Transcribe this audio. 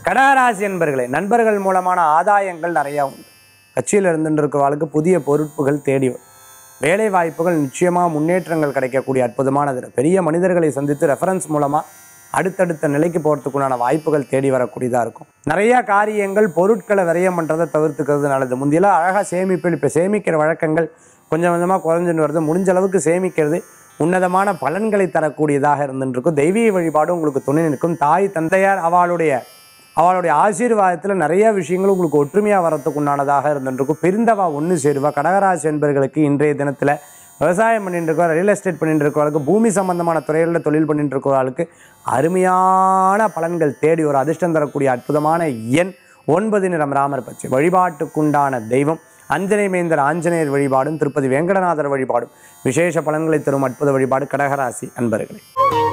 கடகராசி என்பர்களே நண்பர்கள் மூலமான ஆதாயங்கள் நிறையா உண்டு கட்சியில் இருந்துட்டு இருக்கிறவர்களுக்கு புதிய பொறுப்புகள் தேடி வரும் வேலை வாய்ப்புகள் நிச்சயமாக முன்னேற்றங்கள் கிடைக்கக்கூடிய அற்புதமான தினம் பெரிய மனிதர்களை சந்தித்து ரெஃபரன்ஸ் மூலமாக அடுத்தடுத்த நிலைக்கு போகிறதுக்குண்டான வாய்ப்புகள் தேடி வரக்கூடியதாக இருக்கும் நிறைய காரியங்கள் பொருட்களை விரயம் பண்ணுறதை தவிர்த்துக்கிறது நல்லது முந்தியெல்லாம் அழகாக சேமிப்பில் இப்போ சேமிக்கிற வழக்கங்கள் கொஞ்சம் கொஞ்சமாக குறைஞ்சுன்னு வருது முடிஞ்ச அளவுக்கு சேமிக்கிறது உன்னதமான பலன்களை தரக்கூடியதாக இருந்துட்டு இருக்கும் தெய்வீக வழிபாடு உங்களுக்கு துணை நிற்கும் தாய் தந்தையார் அவளுடைய அவளுடைய ஆசீர்வாதத்தில் நிறைய விஷயங்கள் உங்களுக்கு ஒற்றுமையாக வரத்துக்கு உண்டானதாக இருந்துருக்கும் பிரிந்தவா ஒன்று சேருவா கடகராசி என்பர்களுக்கு இன்றைய தினத்தில் விவசாயம் பண்ணிட்டு இருக்கோம் ரியல் எஸ்டேட் பண்ணிட்டு இருக்கவர்களுக்கு பூமி சம்பந்தமான துறைகளில் தொழில் பண்ணிட்டு இருக்கிறவர்களுக்கு அருமையான பலன்கள் தேடி ஒரு அதிர்ஷ்டம் தரக்கூடிய அற்புதமான எண் ஒன்பது நிறம் ராமர் பச்சை வழிபாட்டுக்குண்டான தெய்வம் அஞ்சனை மேந்தர் ஆஞ்சநேயர் வழிபாடும் திருப்பதி வெங்கடநாதர் வழிபாடும் விசேஷ பலன்களை தரும் அற்புத வழிபாடு கடகராசி அன்பர்களே